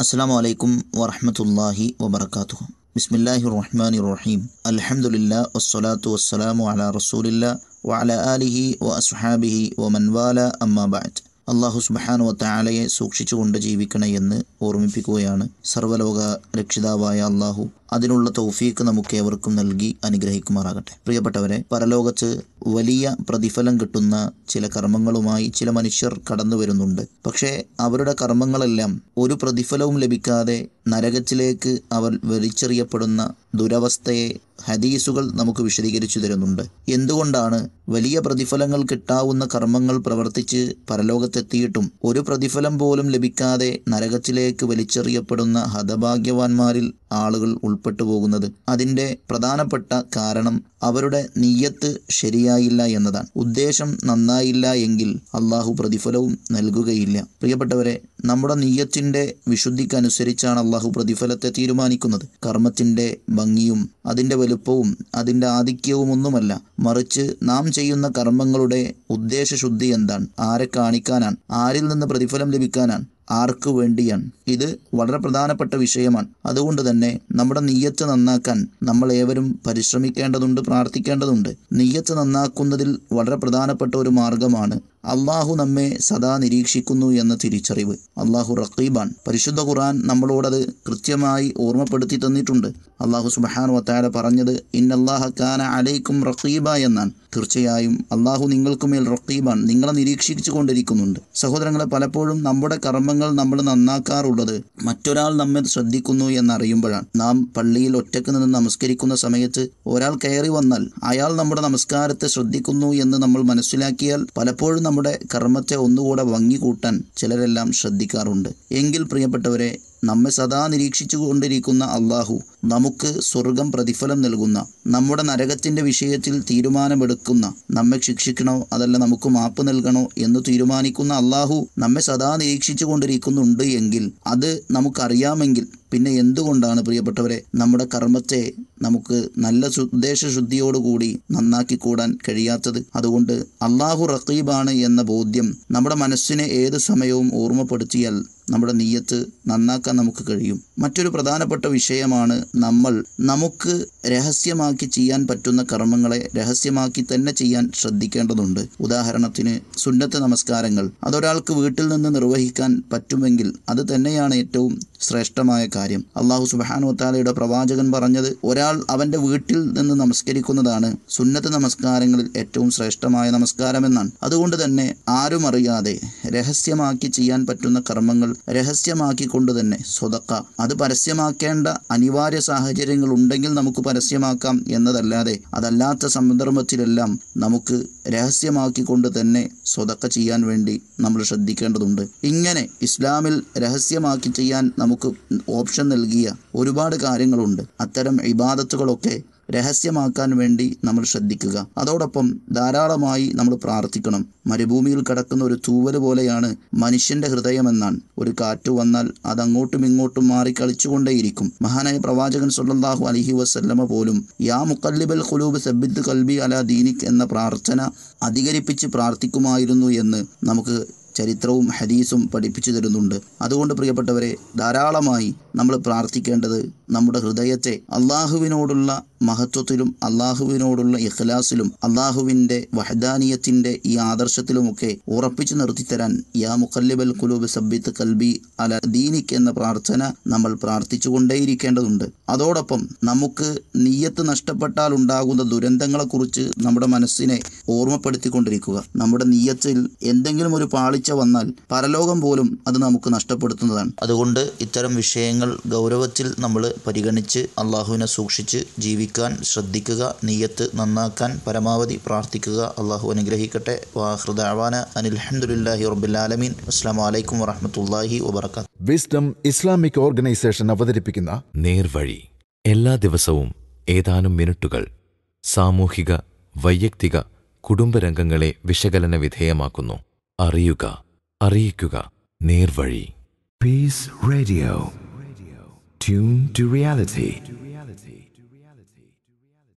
അസ്സാം വലൈക്കും വറഹമത്തല്ലാഹി വബർക്കാത്തു ബിസ്മില്ലാഹി റഹ്മാൻ റഹീം അൽഹംദുലില്ലാ വസ്സലാത്തു വസ്സലാമു അലാ റസൂലില്ല വഅല ആലിഹി വ അസ്ഹാബിഹി വ മൻവാല അമ്മാ ബഅദ് അള്ളാഹു സുബ്ഹാനു വത്തആലയെ സൂക്ഷിച്ചുകൊണ്ട് ജീവിക്കണേ എന്ന് ഓർമ്മിപ്പിക്കുകയാണ് സർവ്വലോക രക്ഷിതാവായ അള്ളാഹു അതിനുള്ള തൗഫീക്ക് നമുക്ക് ഏവർക്കും നൽകി അനുഗ്രഹിക്കുമാറാകട്ടെ പ്രിയപ്പെട്ടവരെ പരലോകത്ത് വലിയ പ്രതിഫലം കിട്ടുന്ന ചില കർമ്മങ്ങളുമായി ചില മനുഷ്യർ കടന്നു വരുന്നുണ്ട് പക്ഷേ അവരുടെ കർമ്മങ്ങളെല്ലാം ഒരു പ്രതിഫലവും ലഭിക്കാതെ നരകത്തിലേക്ക് അവർ വലിച്ചെറിയപ്പെടുന്ന ദുരവസ്ഥയെ ഹദീസുകൾ നമുക്ക് വിശദീകരിച്ചു തരുന്നുണ്ട് എന്തുകൊണ്ടാണ് വലിയ പ്രതിഫലങ്ങൾ കിട്ടാവുന്ന കർമ്മങ്ങൾ പ്രവർത്തിച്ച് പരലോകത്തെത്തിയിട്ടും ഒരു പ്രതിഫലം പോലും ലഭിക്കാതെ നരകത്തിലേക്ക് വലിച്ചെറിയപ്പെടുന്ന ഹതഭാഗ്യവാന്മാരിൽ ആളുകൾ ഉൾപ്പെട്ടു പോകുന്നത് അതിൻ്റെ പ്രധാനപ്പെട്ട കാരണം അവരുടെ നീയത്ത് ശരിയായില്ല എന്നതാണ് ഉദ്ദേശം നന്നായില്ല എങ്കിൽ അള്ളാഹു പ്രതിഫലവും നൽകുകയില്ല പ്രിയപ്പെട്ടവരെ നമ്മുടെ നീയത്തിൻ്റെ വിശുദ്ധിക്കനുസരിച്ചാണ് അള്ളാഹു പ്രതിഫലത്തെ തീരുമാനിക്കുന്നത് കർമ്മത്തിൻ്റെ ഭംഗിയും അതിൻ്റെ വലുപ്പവും അതിൻ്റെ ആധിക്യവും ഒന്നുമല്ല മറിച്ച് നാം ചെയ്യുന്ന കർമ്മങ്ങളുടെ ഉദ്ദേശശുദ്ധി എന്താണ് ആരെ കാണിക്കാനാണ് ആരിൽ നിന്ന് പ്രതിഫലം ലഭിക്കാനാണ് ആർക്കു വേണ്ടിയാണ് ഇത് വളരെ പ്രധാനപ്പെട്ട വിഷയമാണ് അതുകൊണ്ട് തന്നെ നമ്മുടെ നീയത്ത് നന്നാക്കാൻ നമ്മൾ ഏവരും പരിശ്രമിക്കേണ്ടതുണ്ട് പ്രാർത്ഥിക്കേണ്ടതുണ്ട് നീയത്ത് നന്നാക്കുന്നതിൽ വളരെ പ്രധാനപ്പെട്ട ഒരു മാർഗമാണ് അള്ളാഹു നമ്മെ സദാ നിരീക്ഷിക്കുന്നു എന്ന തിരിച്ചറിവ് അള്ളാഹു റക്കീബാൻ പരിശുദ്ധ ഖുർആൻ നമ്മളോടത് കൃത്യമായി ഓർമ്മപ്പെടുത്തി തന്നിട്ടുണ്ട് അള്ളാഹു സുബഹാൻ വത്താല പറഞ്ഞത് ഇന്നല്ലാഹ കാന അലൈക്കും റക്കീബ എന്നാണ് തീർച്ചയായും അള്ളാഹു നിങ്ങൾക്കുമേൽ റക്കീബാൻ നിങ്ങളെ നിരീക്ഷിച്ചു കൊണ്ടിരിക്കുന്നുണ്ട് സഹോദരങ്ങളെ പലപ്പോഴും നമ്മുടെ കർമ്മങ്ങൾ നമ്മൾ നന്നാക്കാറുള്ളത് മറ്റൊരാൾ നമ്മെ ശ്രദ്ധിക്കുന്നു എന്നറിയുമ്പോഴാണ് നാം പള്ളിയിൽ ഒറ്റക്ക് നിന്ന് നമസ്കരിക്കുന്ന സമയത്ത് ഒരാൾ കയറി വന്നാൽ അയാൾ നമ്മുടെ നമസ്കാരത്തെ ശ്രദ്ധിക്കുന്നു എന്ന് നമ്മൾ മനസ്സിലാക്കിയാൽ പലപ്പോഴും നമ്മുടെ കർമ്മത്തെ ഒന്നുകൂടെ ഭംഗി കൂട്ടാൻ ചിലരെല്ലാം ശ്രദ്ധിക്കാറുണ്ട് എങ്കിൽ പ്രിയപ്പെട്ടവരെ നമ്മെ സദാ നിരീക്ഷിച്ചു കൊണ്ടിരിക്കുന്ന അള്ളാഹു നമുക്ക് സ്വർഗം പ്രതിഫലം നൽകുന്ന നമ്മുടെ നരകത്തിന്റെ വിഷയത്തിൽ തീരുമാനമെടുക്കുന്ന നമ്മെ ശിക്ഷിക്കണോ അതല്ല നമുക്ക് മാപ്പ് നൽകണോ എന്ന് തീരുമാനിക്കുന്ന അള്ളാഹു നമ്മെ സദാ നിരീക്ഷിച്ചു കൊണ്ടിരിക്കുന്നുണ്ട് എങ്കിൽ അത് നമുക്കറിയാമെങ്കിൽ പിന്നെ എന്തുകൊണ്ടാണ് പ്രിയപ്പെട്ടവരെ നമ്മുടെ കർമ്മത്തെ നമുക്ക് നല്ല ഉദ്ദേശശുദ്ധിയോടുകൂടി നന്നാക്കിക്കൂടാൻ കഴിയാത്തത് അതുകൊണ്ട് അള്ളാഹു റക്കീബാണ് എന്ന ബോധ്യം നമ്മുടെ മനസ്സിനെ ഏത് സമയവും ഓർമ്മപ്പെടുത്തിയാൽ നമ്മുടെ നീയത്ത് നന്നാക്കാൻ നമുക്ക് കഴിയും മറ്റൊരു പ്രധാനപ്പെട്ട വിഷയമാണ് നമ്മൾ നമുക്ക് രഹസ്യമാക്കി ചെയ്യാൻ പറ്റുന്ന കർമ്മങ്ങളെ രഹസ്യമാക്കി തന്നെ ചെയ്യാൻ ശ്രദ്ധിക്കേണ്ടതുണ്ട് ഉദാഹരണത്തിന് സുന്നത്ത് നമസ്കാരങ്ങൾ അതൊരാൾക്ക് വീട്ടിൽ നിന്ന് നിർവഹിക്കാൻ പറ്റുമെങ്കിൽ അത് തന്നെയാണ് ഏറ്റവും ശ്രേഷ്ഠമായ കാര്യം അള്ളാഹു സുബാനു താലയുടെ പ്രവാചകൻ പറഞ്ഞത് ഒരാൾ അവൻ്റെ വീട്ടിൽ നിന്ന് നമസ്കരിക്കുന്നതാണ് സുന്നത്ത് നമസ്കാരങ്ങളിൽ ഏറ്റവും ശ്രേഷ്ഠമായ നമസ്കാരമെന്നാണ് അതുകൊണ്ട് തന്നെ ആരും അറിയാതെ രഹസ്യമാക്കി ചെയ്യാൻ പറ്റുന്ന കർമ്മങ്ങൾ രഹസ്യമാക്കിക്കൊണ്ട് തന്നെ സ്വതക്ക അത് പരസ്യമാക്കേണ്ട അനിവാര്യ സാഹചര്യങ്ങൾ ഉണ്ടെങ്കിൽ നമുക്ക് പരസ്യമാക്കാം എന്നതല്ലാതെ അതല്ലാത്ത സന്ദർഭത്തിലെല്ലാം നമുക്ക് രഹസ്യമാക്കിക്കൊണ്ട് തന്നെ സ്വതക്ക ചെയ്യാൻ വേണ്ടി നമ്മൾ ശ്രദ്ധിക്കേണ്ടതുണ്ട് ഇങ്ങനെ ഇസ്ലാമിൽ രഹസ്യമാക്കി ചെയ്യാൻ നമുക്ക് ഓപ്ഷൻ നൽകിയ ഒരുപാട് കാര്യങ്ങളുണ്ട് അത്തരം ഇബാദത്തുകളൊക്കെ രഹസ്യമാക്കാൻ വേണ്ടി നമ്മൾ ശ്രദ്ധിക്കുക അതോടൊപ്പം ധാരാളമായി നമ്മൾ പ്രാർത്ഥിക്കണം മരുഭൂമിയിൽ കിടക്കുന്ന ഒരു തൂവൽ പോലെയാണ് മനുഷ്യന്റെ ഹൃദയമെന്നാണ് ഒരു കാറ്റ് വന്നാൽ അത് അങ്ങോട്ടും ഇങ്ങോട്ടും മാറി കളിച്ചുകൊണ്ടേയിരിക്കും മഹാനായ പ്രവാചകൻ സല്ലല്ലാഹു അലൈഹി വസല്ലമ പോലും യാ മുക്കല്ലിബൽ ഖുലൂബ് സബ്ബിത്ത് കൽബി അല ദീനിക് എന്ന പ്രാർത്ഥന അധികരിപ്പിച്ച് പ്രാർത്ഥിക്കുമായിരുന്നു എന്ന് നമുക്ക് ചരിത്രവും ഹദീസും പഠിപ്പിച്ചു തരുന്നുണ്ട് അതുകൊണ്ട് പ്രിയപ്പെട്ടവരെ ധാരാളമായി നമ്മൾ പ്രാർത്ഥിക്കേണ്ടത് നമ്മുടെ ഹൃദയത്തെ അള്ളാഹുവിനോടുള്ള മഹത്വത്തിലും അള്ളാഹുവിനോടുള്ള ഇഖ്ലാസിലും അള്ളാഹുവിൻ്റെ വഹദാനിയത്തിൻ്റെ ഈ ആദർശത്തിലുമൊക്കെ ഉറപ്പിച്ചു നിർത്തിത്തരാൻ യാ മുഖല്ലിബൽ കുലൂബ് സബ്ബിത്ത് കൽബി അല ദീനിക് എന്ന പ്രാർത്ഥന നമ്മൾ പ്രാർത്ഥിച്ചുകൊണ്ടേയിരിക്കേണ്ടതുണ്ട് അതോടൊപ്പം നമുക്ക് നീയത്ത് നഷ്ടപ്പെട്ടാൽ ഉണ്ടാകുന്ന ദുരന്തങ്ങളെക്കുറിച്ച് നമ്മുടെ മനസ്സിനെ ഓർമ്മപ്പെടുത്തിക്കൊണ്ടിരിക്കുക നമ്മുടെ നീയത്തിൽ എന്തെങ്കിലും ഒരു പാളിച്ച വന്നാൽ പരലോകം പോലും അത് നമുക്ക് നഷ്ടപ്പെടുത്തുന്നതാണ് അതുകൊണ്ട് ഇത്തരം വിഷയങ്ങൾ ഗൗരവത്തിൽ നമ്മൾ പരിഗണിച്ച് അള്ളാഹുവിനെ സൂക്ഷിച്ച് ജീവിക്കാൻ ശ്രദ്ധിക്കുക നീയത്ത് നന്നാക്കാൻ പരമാവധി പ്രാർത്ഥിക്കുക അള്ളാഹു അനുഗ്രഹിക്കട്ടെ വാഹൃദാവാന അനിൽഹമുല്ലാഹി റബ്ബുലാലമീൻ അസ്സാം വലൈക്കും വറഹമത്തല്ലാഹി വബർക്കാത്തു വിസ്ഡം ഇസ്ലാമിക് ഓർഗനൈസേഷൻ അവതരിപ്പിക്കുന്ന നേർവഴി എല്ലാ ദിവസവും ഏതാനും മിനിറ്റുകൾ സാമൂഹിക വൈയക്തിക കുടുംബരംഗങ്ങളെ വിശകലന വിധേയമാക്കുന്നു അറിയുക അറിയിക്കുക നേർവഴി Peace Radio. Tune to reality.